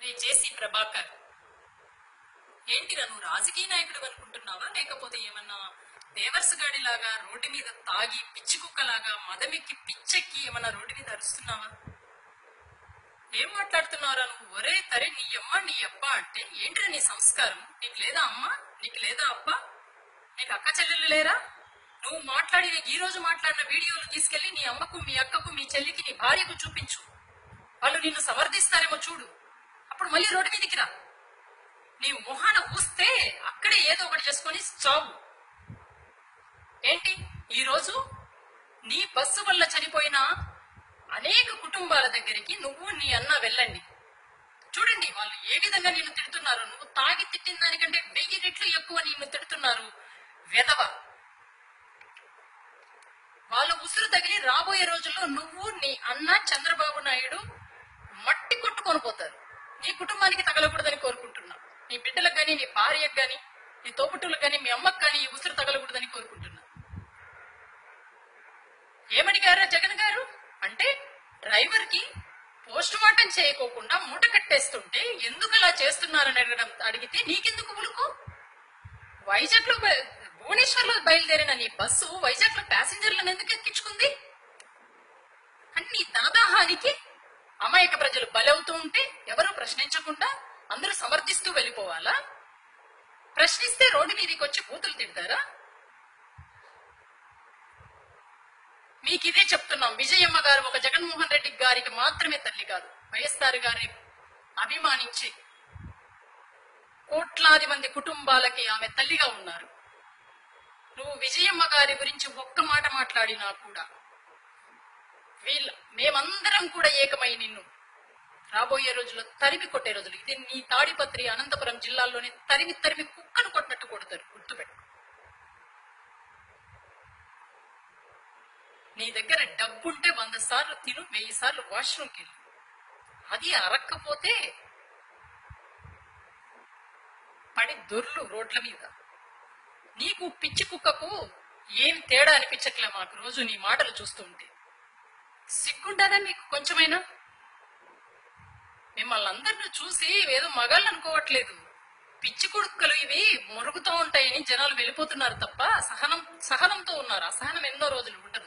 ఏ జేసీ ప్రభాకర్ ఏంటిరా నువ్వు రాజకీయ నాయకుడు అనుకుంటున్నావా లేకపోతే ఏమన్నా దేవర్స్ లాగా రోడ్డు మీద తాగి పిచ్చి కుక్కలాగా మదమెక్కి పిచ్చెక్కి ఏమన్నా రోడ్డు మీద అరుస్తున్నావా ఏం మాట్లాడుతున్నారా నువ్వు ఒరే తరే నీ అమ్మ నీ అబ్బ అంటే ఏంటిరా నీ సంస్కారం నీకు లేదా అమ్మ నీకు లేదా అబ్బ నీకు అక్క చెల్లెలు లేరా నువ్వు మాట్లాడిన ఈ రోజు మాట్లాడిన వీడియోలు తీసుకెళ్లి నీ అమ్మకు మీ అక్కకు మీ చెల్లికి నీ భార్యకు చూపించు వాళ్ళు నిన్ను సమర్థిస్తారేమో చూడు అప్పుడు మళ్ళీ రోడ్డు మీదకి రా నీ మొహాన ఊస్తే అక్కడే ఏదో ఒకటి చేసుకొని చావు ఏంటి ఈ రోజు నీ బస్సు వల్ల చనిపోయిన అనేక కుటుంబాల దగ్గరికి నువ్వు నీ అన్న వెళ్ళండి చూడండి వాళ్ళు ఏ విధంగా నిన్ను తిడుతున్నారు నువ్వు తాగి తిట్టిన దానికంటే వెయ్యి రెట్లు ఎక్కువ నిన్ను తిడుతున్నారు వెధవ వాళ్ళ ఉసురు తగిలి రాబోయే రోజుల్లో నువ్వు నీ అన్న చంద్రబాబు నాయుడు మట్టి కొట్టుకొని పోతారు నీ కుటుంబానికి తగలకూడదని కోరుకుంటున్నా నీ బిడ్డలకు గాని నీ భార్యకు గాని నీ తోబుట్టులకు గాని మీ అమ్మకు గాని ఈ ఉసురు తగలకూడదని కోరుకుంటున్నా ఏమడిగారా జగన్ గారు అంటే డ్రైవర్ కి పోస్ట్ మార్టం చేయకోకుండా మూట కట్టేస్తుంటే ఎందుకు అలా చేస్తున్నారని అడగడం అడిగితే నీకెందుకు ఉలుకు వైజాగ్ లో భువనేశ్వర్ లో బయలుదేరిన నీ బస్సు వైజాగ్ లో ప్యాసింజర్లను ఎందుకు ఎక్కించుకుంది అని నీ ధనదాహానికి అమాయక ప్రజలు బలవుతూ ఉంటే ఎవరు ప్రశ్నించకుండా అందరూ సమర్థిస్తూ వెళ్ళిపోవాలా ప్రశ్నిస్తే రోడ్డు మీదకి వచ్చి బూతులు తింటారా మీకు ఇదే చెప్తున్నాం విజయమ్మ గారు ఒక జగన్మోహన్ రెడ్డి గారికి మాత్రమే తల్లి కాదు వైఎస్ఆర్ గారి అభిమానించి కోట్లాది మంది కుటుంబాలకి ఆమె తల్లిగా ఉన్నారు నువ్వు విజయమ్మ గారి గురించి ఒక్క మాట మాట్లాడినా కూడా వీళ్ళ మేమందరం కూడా ఏకమై నిన్ను రాబోయే రోజుల్లో తరిమి కొట్టే రోజులు ఇది నీ తాడిపత్రి అనంతపురం జిల్లాల్లోనే తరిమి తరిమి కుక్కను కొట్టినట్టు కొడతారు గుర్తుపెట్టు నీ దగ్గర డబ్బుంటే వంద సార్లు తిను వెయ్యి సార్లు వాష్రూమ్కి వెళ్ళు అది అరక్కపోతే పడి దొర్లు రోడ్ల మీద నీకు పిచ్చి కుక్కకు ఏం తేడా అనిపించట్లే మాకు రోజు నీ మాటలు చూస్తుంటే సిగ్గుండదా మీకు కొంచెమైనా మిమ్మల్ని అందరిని చూసి ఏదో మగాళ్ళు అనుకోవట్లేదు పిచ్చి కుడుక్కలు ఇవి మురుగుతూ ఉంటాయని జనాలు వెళ్ళిపోతున్నారు తప్ప సహనం సహనంతో ఉన్నారు అసహనం ఎన్నో రోజులు ఉండదు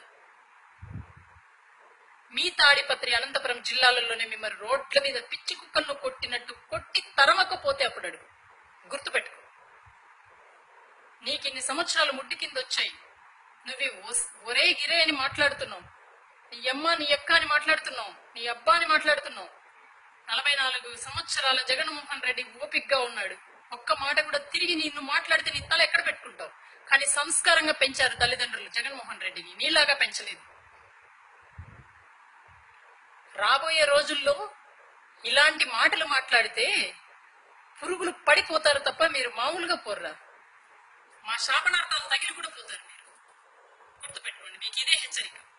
మీ తాడిపత్రి అనంతపురం జిల్లాలలోనే మిమ్మల్ని రోడ్ల మీద పిచ్చి కుక్కలను కొట్టినట్టు కొట్టి తరమకపోతే అప్పుడు అడుగు గుర్తుపెట్టుకో నీకు ఇన్ని సంవత్సరాలు ముడ్డి కింద వచ్చాయి నువ్వు ఒస్- ఒరే గిరే అని మాట్లాడుతున్నావు నీ అమ్మ నీ అక్క అని మాట్లాడుతున్నావు నీ అబ్బా అని మాట్లాడుతున్నావు నలభై నాలుగు సంవత్సరాల జగన్మోహన్ రెడ్డి ఓపిక్గా ఉన్నాడు ఒక్క మాట కూడా తిరిగి నిన్ను మాట్లాడితే నీ తల ఎక్కడ పెట్టుకుంటావు కానీ సంస్కారంగా పెంచారు తల్లిదండ్రులు జగన్మోహన్ రెడ్డిని నీలాగా పెంచలేదు రాబోయే రోజుల్లో ఇలాంటి మాటలు మాట్లాడితే పురుగులు పడిపోతారు తప్ప మీరు మామూలుగా పోర్రా మా శాపనార్థాలు తగిలి కూడా పోతారు మీరు గుర్తుపెట్టుకోండి మీకు ఇదే హెచ్చరిక